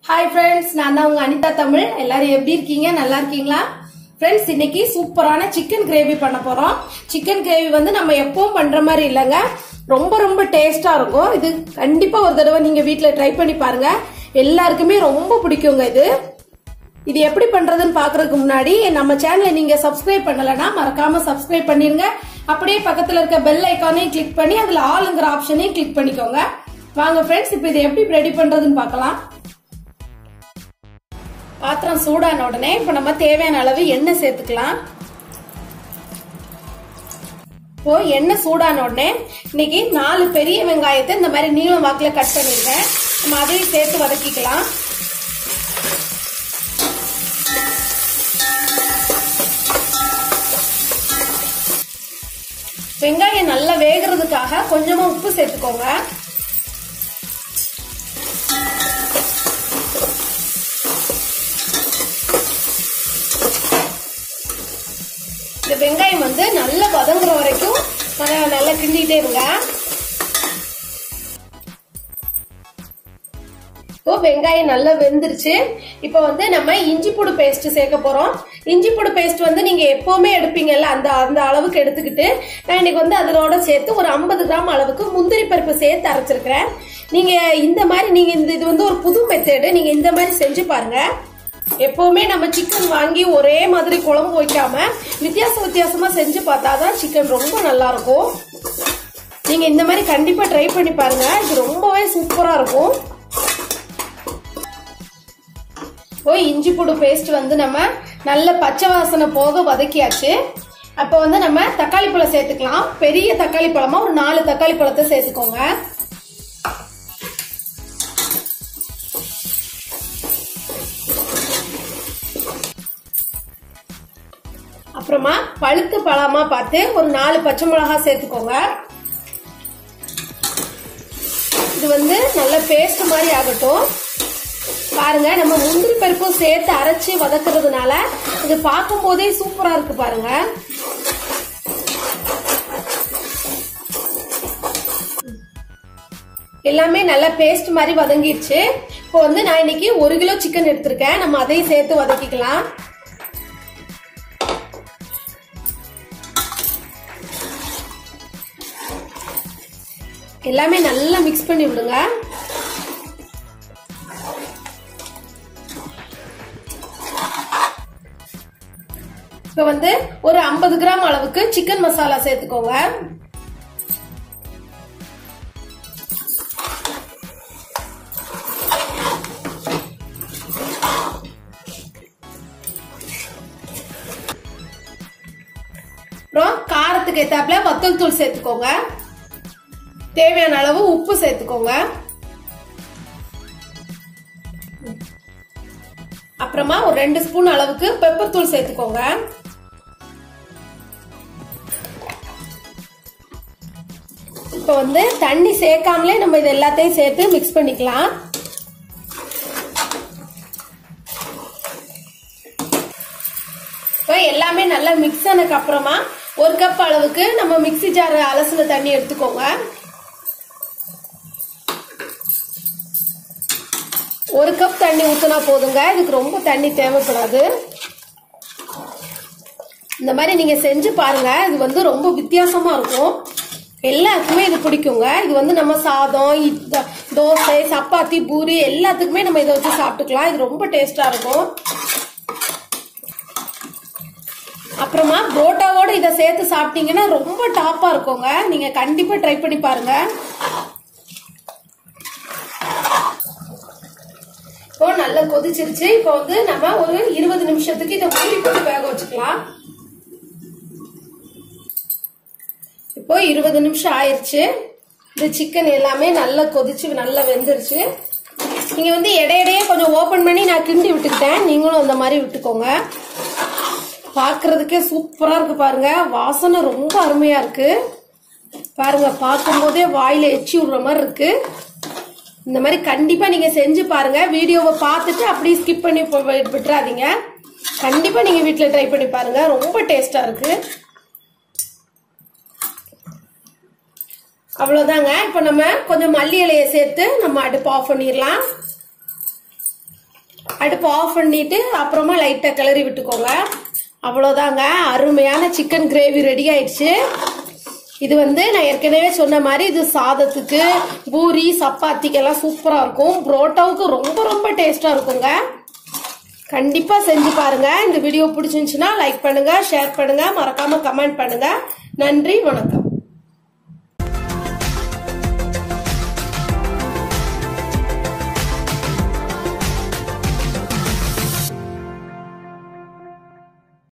hi friends நான் தான் உங்க அனிதா தமிழ் எல்லாரும் எப்படி இருக்கீங்க நல்லா இருக்கீங்களா ஃப்ரெண்ட்ஸ் இன்னைக்கு சூப்பரான சிக்கன் கிரேவி பண்ண போறோம் சிக்கன் கிரேவி வந்து நம்ம எப்பவும் பண்ற மாதிரி இல்லைங்க ரொம்ப ரொம்ப டேஸ்டா இருக்கும் இது கண்டிப்பா ஒரு தடவை நீங்க வீட்ல ட்ரை பண்ணி பாருங்க எல்லாருக்குமே ரொம்ப பிடிக்குங்க இது இது எப்படி பண்றதுன்னு பாக்குறதுக்கு முன்னாடி நம்ம சேனலை நீங்க சப்ஸ்கிரைப் பண்ணலனா மறக்காம சப்ஸ்கிரைப் பண்ணிருங்க அப்படியே பக்கத்துல இருக்க பெல் ஐக்கானையும் கிளிக் பண்ணி அதுல ஆளுங்கிற ஆப்ஷனையும் கிளிக் பண்ணிக்கோங்க வாங்க ஃப்ரெண்ட்ஸ் இப்போ இது எப்படி ரெடி பண்றதுன்னு பார்க்கலாம் பாத்திரம் சூடான உடனே இப்ப நம்ம தேவையான அளவு எண்ணெய் சேர்த்துக்கலாம் இப்போ எண்ணெய் சூடான உடனே இன்னைக்கு நாலு பெரிய வெங்காயத்தை இந்த மாதிரி நீளம் வாக்குல கட் பண்ணிருக்கேன் நம்ம அதையும் சேர்த்து வதக்கிக்கலாம் வெங்காயம் நல்லா வேகிறதுக்காக கொஞ்சமா உப்பு சேர்த்துக்கோங்க இந்த வெங்காயம் வந்து நல்லா வதங்குற வரைக்கும் நல்லா நல்லா கிண்டிட்டே இருங்க இப்போ வெங்காயம் நல்லா வெந்துருச்சு இப்போ வந்து நம்ம இஞ்சி பூடு பேஸ்ட் சேர்க்க போறோம் இஞ்சி பூடு பேஸ்ட் வந்து நீங்க எப்பவுமே எடுப்பீங்கல்ல அந்த அந்த அளவுக்கு எடுத்துக்கிட்டு நான் இன்னைக்கு வந்து அதனோட சேர்த்து ஒரு ஐம்பது கிராம் அளவுக்கு முந்திரி பருப்பு சேர்த்து அரைச்சிருக்கிறேன் நீங்க இந்த மாதிரி நீங்க இந்த இது வந்து ஒரு புது மெத்தேடு நீங்க இந்த மாதிரி செஞ்சு பாருங்க எப்பவுமே நம்ம சிக்கன் வாங்கி ஒரே மாதிரி குழம்பு வைக்காம வித்தியாச வித்தியாசமா செஞ்சு பார்த்தாதான் சிக்கன் ரொம்ப நல்லா இருக்கும் நீங்க இந்த மாதிரி கண்டிப்பா ட்ரை பண்ணி பாருங்க இது ரொம்பவே சூப்பரா இருக்கும் இப்போ இஞ்சி பூடு பேஸ்ட் வந்து நம்ம நல்ல பச்சை வாசனை போக வதக்கியாச்சு அப்போ வந்து நம்ம தக்காளி பழம் சேர்த்துக்கலாம் பெரிய தக்காளி பழமா ஒரு நாலு தக்காளி பழத்தை சேர்த்துக்கோங்க அப்புறமா பழுத்து பழமா பார்த்து ஒரு நாலு பச்சை மிளகா சேர்த்துக்கோங்க இது வந்து நல்ல பேஸ்ட் மாதிரி ஆகட்டும் பாருங்க நம்ம முந்திரி பருப்பும் சேர்த்து அரைச்சி வதக்குறதுனால இது பார்க்கும் போதே சூப்பரா இருக்கு பாருங்க எல்லாமே நல்லா பேஸ்ட் மாதிரி வதங்கிடுச்சு இப்போ வந்து நான் இன்னைக்கு ஒரு கிலோ சிக்கன் எடுத்திருக்கேன் நம்ம அதையும் சேர்த்து வதக்கிக்கலாம் எல்லாமே நல்லா மிக்ஸ் பண்ணி விடுங்க இப்போ வந்து ஒரு ஐம்பது கிராம் அளவுக்கு சிக்கன் மசாலா சேர்த்துக்கோங்க அப்புறம் காரத்துக்கு ஏத்தாப்புல வத்தல் தூள் சேர்த்துக்கோங்க தேவையான அளவு உப்பு சேர்த்துக்கோங்க அப்புறமா ஒரு ரெண்டு ஸ்பூன் அளவுக்கு பெப்பர் தூள் சேர்த்துக்கோங்க இப்போ வந்து தண்ணி சேர்க்காமலே நம்ம இது எல்லாத்தையும் சேர்த்து மிக்ஸ் பண்ணிக்கலாம் இப்போ எல்லாமே நல்லா மிக்ஸ் ஆனதுக்கு அப்புறமா ஒரு கப் அளவுக்கு நம்ம மிக்சி ஜார் அலசின தண்ணி எடுத்துக்கோங்க ஒரு கப் தண்ணி ஊற்றினா போதுங்க இதுக்கு ரொம்ப தண்ணி தேவைப்படாது இந்த மாதிரி நீங்க செஞ்சு பாருங்க இது வந்து ரொம்ப வித்தியாசமா இருக்கும் எல்லாத்துக்குமே இது பிடிக்குங்க இது வந்து நம்ம சாதம் இத்த- தோசை சப்பாத்தி பூரி எல்லாத்துக்குமே நம்ம இதை வச்சு சாப்பிட்டுக்கலாம் இது ரொம்ப டேஸ்டா இருக்கும் அப்புறமா புரோட்டாவோட இதை சேர்த்து சாப்பிட்டீங்கன்னா ரொம்ப டாப்பா இருக்குங்க நீங்க கண்டிப்பா ட்ரை பண்ணி பாருங்க இப்போ நல்லா கொதிச்சிருச்சு இப்போ வந்து நம்ம ஒரு இருபது நிமிஷத்துக்கு இதை மூடி போட்டு வேக வச்சுக்கலாம் இப்போ இருபது நிமிஷம் ஆயிருச்சு இந்த சிக்கன் எல்லாமே நல்லா கொதிச்சு நல்லா வெந்துருச்சு நீங்க வந்து இடையிடையே கொஞ்சம் ஓபன் பண்ணி நான் கிண்டி விட்டுக்கிட்டேன் நீங்களும் அந்த மாதிரி விட்டுக்கோங்க பார்க்கிறதுக்கே சூப்பரா இருக்கு பாருங்க வாசனை ரொம்ப அருமையா இருக்கு பாருங்க பார்க்கும் போதே வாயில எச்சி விடுற மாதிரி இருக்கு இந்த மாதிரி கண்டிப்பா நீங்க செஞ்சு பாருங்க வீடியோவை பார்த்துட்டு அப்படியே ஸ்கிப் பண்ணி போ- விட்டுறாதீங்க கண்டிப்பா நீங்க வீட்ல ட்ரை பண்ணி பாருங்க ரொம்ப டேஸ்டா இருக்கு அவ்வளவுதாங்க இப்போ நம்ம கொஞ்சம் மல்லி இலையை சேர்த்து நம்ம அடுப்பு ஆஃப் பண்ணிடலாம் அடுப்பு ஆஃப் பண்ணிட்டு அப்புறமா லைட்டா கிளறி விட்டுக்கோங்க அவ்வளோதாங்க அருமையான சிக்கன் கிரேவி ரெடி ஆயிடுச்சு இது வந்து நான் ஏற்கனவே சொன்ன மாதிரி இது சாதத்துக்கு பூரி சப்பாத்திக்கெல்லாம் சூப்பரா இருக்கும் புரோட்டாவுக்கு ரொம்ப ரொம்ப டேஸ்டா இருக்குங்க கண்டிப்பா செஞ்சு பாருங்க இந்த வீடியோ பிடிச்சிருந்துச்சுன்னா லைக் பண்ணுங்க ஷேர் பண்ணுங்க மறக்காம கமெண்ட் பண்ணுங்க நன்றி வணக்கம்